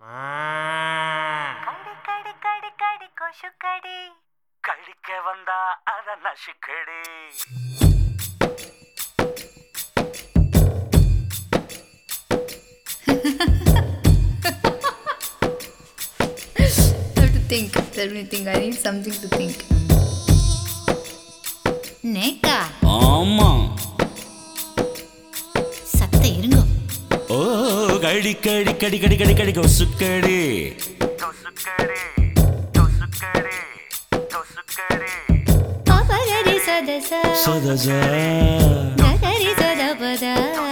கடி கடி கடி கடி கொசு கடி கழிக்க வந்தா அத நசுக்கடி have to think. Let me think. I need something to think. நேக்கா ஆமா சத்த இருங்க ஓ கடி கடி கடி கடி கடி கடி கொசுக்கடி தொசுக்கடி தொசுக்கடி தொசுக்கடி பவகரி சதச சதஜா ககரி சதபத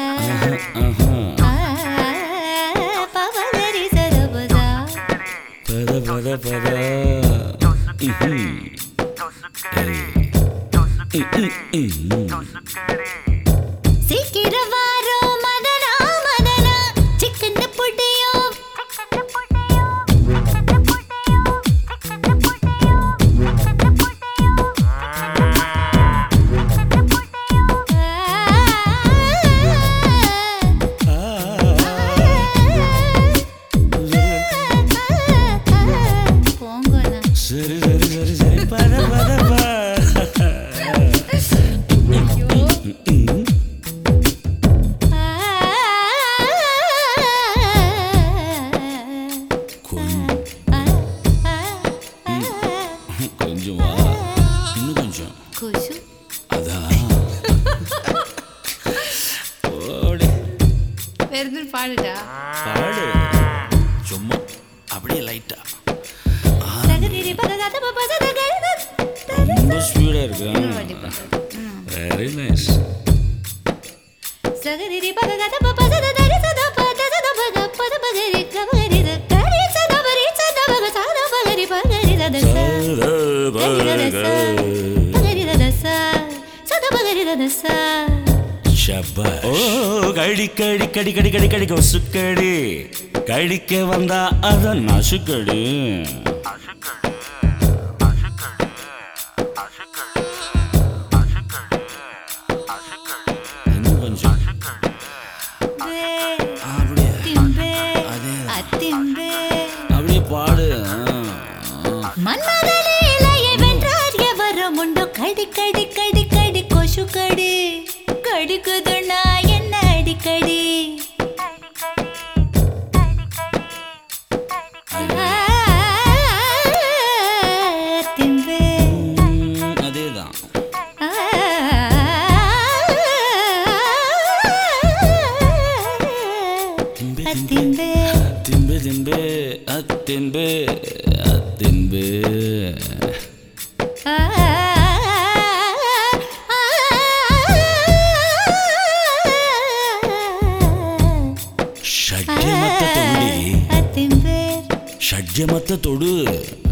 பவகரி சதபத பத பத பத தொசுக்கடி தொசுக்கடி தொசுக்கடி தொசுக்கடி சீக்கிரம் வாரோ மதனா மதனா சிக்கன புடியோ சிக்கன புடியோ சிக்கன புடியோ சிக்கன புடியோ சிக்கன புடியோ சிக்கன புடியோ போங்கண்ணா சரி சரி சரி சரி பத பத ப கொஞ்சம் வா இன்னும் கொஞ்சம் கொசு அதான் ஓடு வேறு பாடுடா பாடு சும்மா அப்படியே லைட்டா சகரிரி பகதாத பபதத கருத ரொம்ப ஸ்பீடா இருக்கு வாட்டி பாடு. வெரி நைஸ் சகரிரி பகதாத பபதத தரிசத பததத பக பத பகரி கபகரி த கரி சத பரி சத பக சத பகரி பகரி தத ச கரி தத ச பகரி தத ச சத பகரி தத ச ஓ கடி கடி கடி கடி கடி கடி கொசுக்கடி கடிக்க வந்தா அத நசுக்கடி அசுக்கடி அசுக்கடி அசுக்கடி அசுக்கடி அசுக்கடி இன்னும் கொஞ்சம் பே அப்படியே திம்பே அதே. அத்திம்பே அப்படியே பாடு மன்மதனே இலையை வென்றார் எவரும் உண்டோ கடி கடி கடி கடி கொசு கடி கடிக்குதுண்ணா என்ன அடிக்கடி அடிக்கடி அடிக்கடி அடிக்கடி திம்பே அதேதான் திம்பே திம்பே திம்பே திம்பு திம்பு அத்தின்பு அத்தின்பு ಷಡ್ಯಮತ್ತ ತೊಡಿ அத்திம்பே ಷಡ್ಯಮತ್ತ ತೊಡು